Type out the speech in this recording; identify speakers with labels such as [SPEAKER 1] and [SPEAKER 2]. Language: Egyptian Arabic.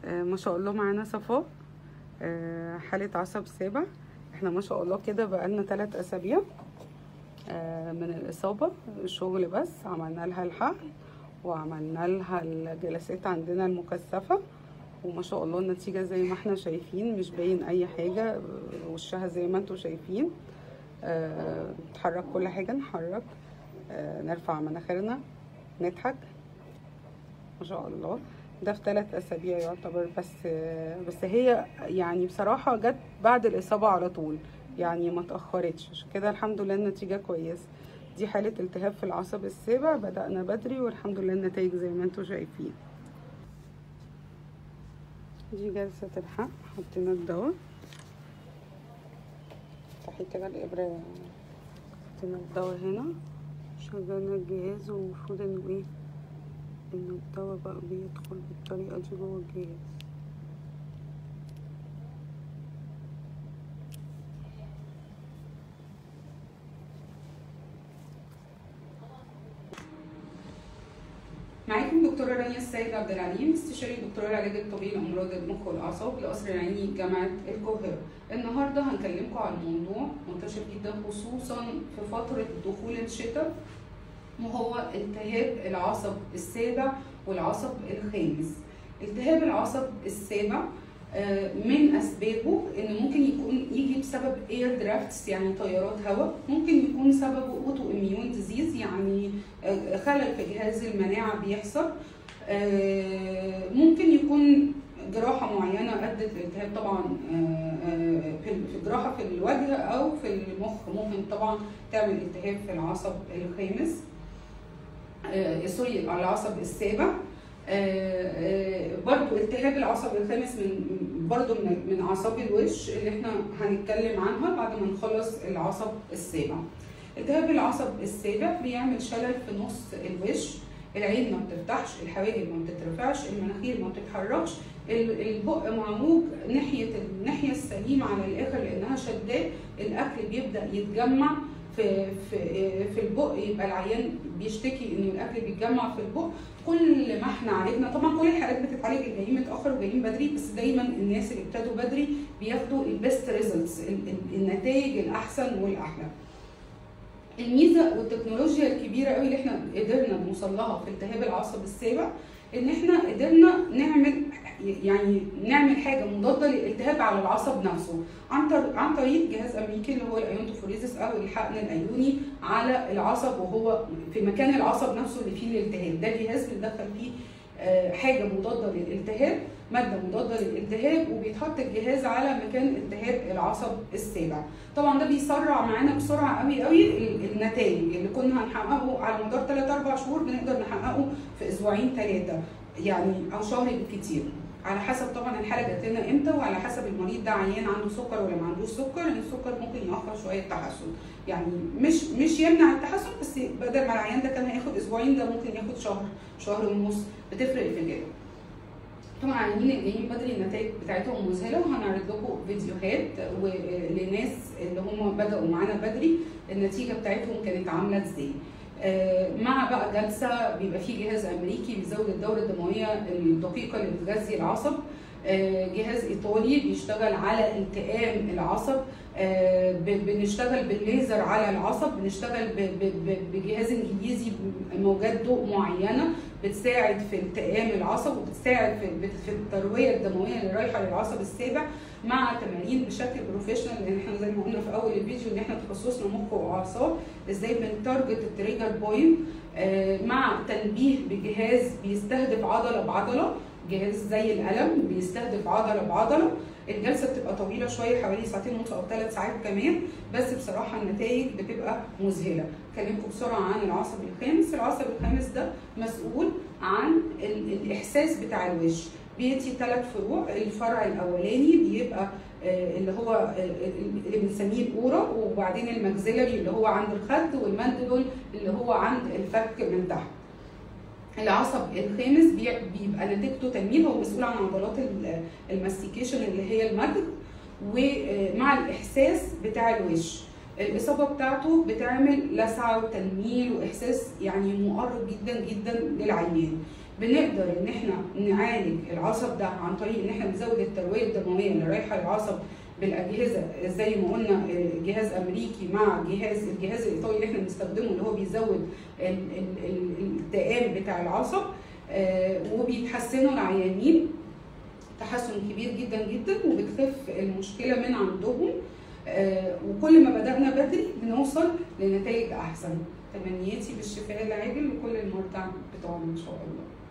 [SPEAKER 1] آه، ما شاء الله معانا صفاء آه، حالة عصب سابع احنا ما شاء الله كده بقالنا ثلاث اسابيع آه، من الاصابة شغل بس عملنا لها الحقن وعملنا لها الجلسات عندنا المكثفة وما شاء الله النتيجة زي ما احنا شايفين مش باين اي حاجة آه، وشها زي ما انتوا شايفين آه، نتحرك كل حاجة نحرك آه، نرفع مناخيرنا نضحك ما شاء الله ده في ثلاث اسابيع يعتبر بس بس هي يعني بصراحه جت بعد الاصابه على طول يعني ما تاخرتش عشان كده الحمد لله النتيجه كويسه دي حاله التهاب في العصب السابع بدانا بدري والحمد لله النتائج زي ما انتم شايفين دي جلسه الحق حطينا الدواء افتحي كده الابره حطينا الدواء هنا شغلنا الجهاز ومفروض انه ايه ان الدواء بقى بيدخل بالطريقة دي جوه الجهاز معاكم دكتورة رانيا السيد عبد العليم استشاري دكتوراه العلاج الطبيعي لأمراض المخ والأعصاب لقصر العيني جامعة القاهرة. النهارده هنكلمكم عن موضوع منتشر جدا خصوصا في فترة دخول الشتاء وهو التهاب العصب السابع والعصب الخامس التهاب العصب السابع آه، من اسبابه ان ممكن يكون يجي بسبب اير درافتس يعني تيارات هواء ممكن يكون سببه اوتو اميون ديزيز يعني آه، خلل في جهاز المناعه بيحصل آه، ممكن يكون جراحة معينة أدت لالتهاب طبعا في جراحة في الوجه أو في المخ ممكن طبعا تعمل التهاب في العصب الخامس آه سوري العصب السابع آه آه برضو التهاب العصب الخامس من برضو من من اعصاب الوش اللي احنا هنتكلم عنها بعد ما نخلص العصب السابع التهاب العصب السابع بيعمل شلل في نص الوش العين ما بتفتحش الحواجب ما بتترفعش المناخير ما بتتحركش البق معوج ناحيه الناحيه السليمه على الاخر لانها شداه الاكل بيبدا يتجمع في في في البق يبقى العيان بيشتكي انه الاكل بيتجمع في البق كل ما احنا عالجنا طبعا كل الحالات بتتعالج اللي جايين متاخر وجايين بدري بس دايما الناس اللي ابتدوا بدري بياخدوا البيست ريزلتس النتائج الاحسن والاحلى الميزه والتكنولوجيا الكبيره قوي اللي احنا قدرنا نوصل لها في التهاب العصب السابع ان احنا قدرنا نعمل يعني نعمل حاجه مضاده للالتهاب على العصب نفسه عن طريق عن طريق جهاز امريكي اللي هو الايونتوفوريزس او الحقن الايوني على العصب وهو في مكان العصب نفسه اللي فيه الالتهاب ده جهاز بندخل فيه حاجه مضاده للالتهاب ماده مضاده للالتهاب وبيتحط الجهاز على مكان التهاب العصب السابع طبعا ده بيسرع معانا بسرعه قوي قوي النتائج اللي كنا هنحققه على مدار 3 4 شهور بنقدر نحققه في اسبوعين ثلاثه يعني او شهر بالكتير على حسب طبعا الحاله جات لنا امتى وعلى حسب المريض ده عيان عنده سكر ولا ما عندوش سكر لان السكر ممكن ياخر شويه التحسن يعني مش مش يمنع التحسن بس بدل ما العيان ده كان هياخد اسبوعين ده ممكن ياخد شهر شهر ونص بتفرق في الجدول طبعا العيانين اللي جايين بدري النتائج بتاعتهم مذهله وهنعرض لكم فيديوهات لناس اللي هم بداوا معانا بدري النتيجه بتاعتهم كانت عامله ازاي مع بقى جلسه بيبقى فيه جهاز امريكي بيزود الدوره الدمويه الدقيقه اللي بتغذي العصب جهاز ايطالي بيشتغل على التئام العصب بنشتغل بالليزر على العصب بنشتغل بجهاز انجليزي موجات ضوء معينه بتساعد في التئام العصب وبتساعد في في الترويه الدمويه اللي رايحه للعصب السابع مع تمارين بشكل بروفيشنال لان احنا زي ما قلنا في اول الفيديو ان احنا تخصصنا مخ واعصاب ازاي بنتارجت التريجر بوينت مع تنبيه بجهاز بيستهدف عضله بعضله جهاز زي القلم بيستهدف عضله بعضله الجلسه بتبقى طويله شويه حوالي ساعتين ونص او ثلاث ساعات كمان بس بصراحه النتائج بتبقى مذهله اكلمكم بسرعه عن العصب الخامس العصب الخامس ده مسؤول عن الاحساس بتاع الوش بيدي ثلاث فروع الفرع الاولاني بيبقى اللي هو اللي بنسميه الاورا وبعدين المجزلري اللي هو عند الخد والماندبل اللي هو عند الفك من تحت العصب الخامس بيبقى نتيجته تنميل هو مسؤول عن عضلات الماستيكيشن اللي هي المضغ ومع الاحساس بتاع الوش الاصابه بتاعته بتعمل لسعه وتنميل واحساس يعني مؤرق جدا جدا للعيان بنقدر ان احنا نعالج العصب ده عن طريق ان احنا نزود الترويه الدمويه اللي رايحه للعصب بالاجهزه زي ما قلنا جهاز امريكي مع جهاز الجهاز الايطالي اللي احنا بنستخدمه اللي هو بيزود ال- ال- ال- الالتئام بتاع العصب آه، وبيتحسنوا العيانين تحسن كبير جدا جدا وبتخف المشكله من عندهم آه، وكل ما بدانا بدري بنوصل لنتائج احسن تمنياتي بالشفاء العاجل لكل المرضى بتوعنا ان شاء الله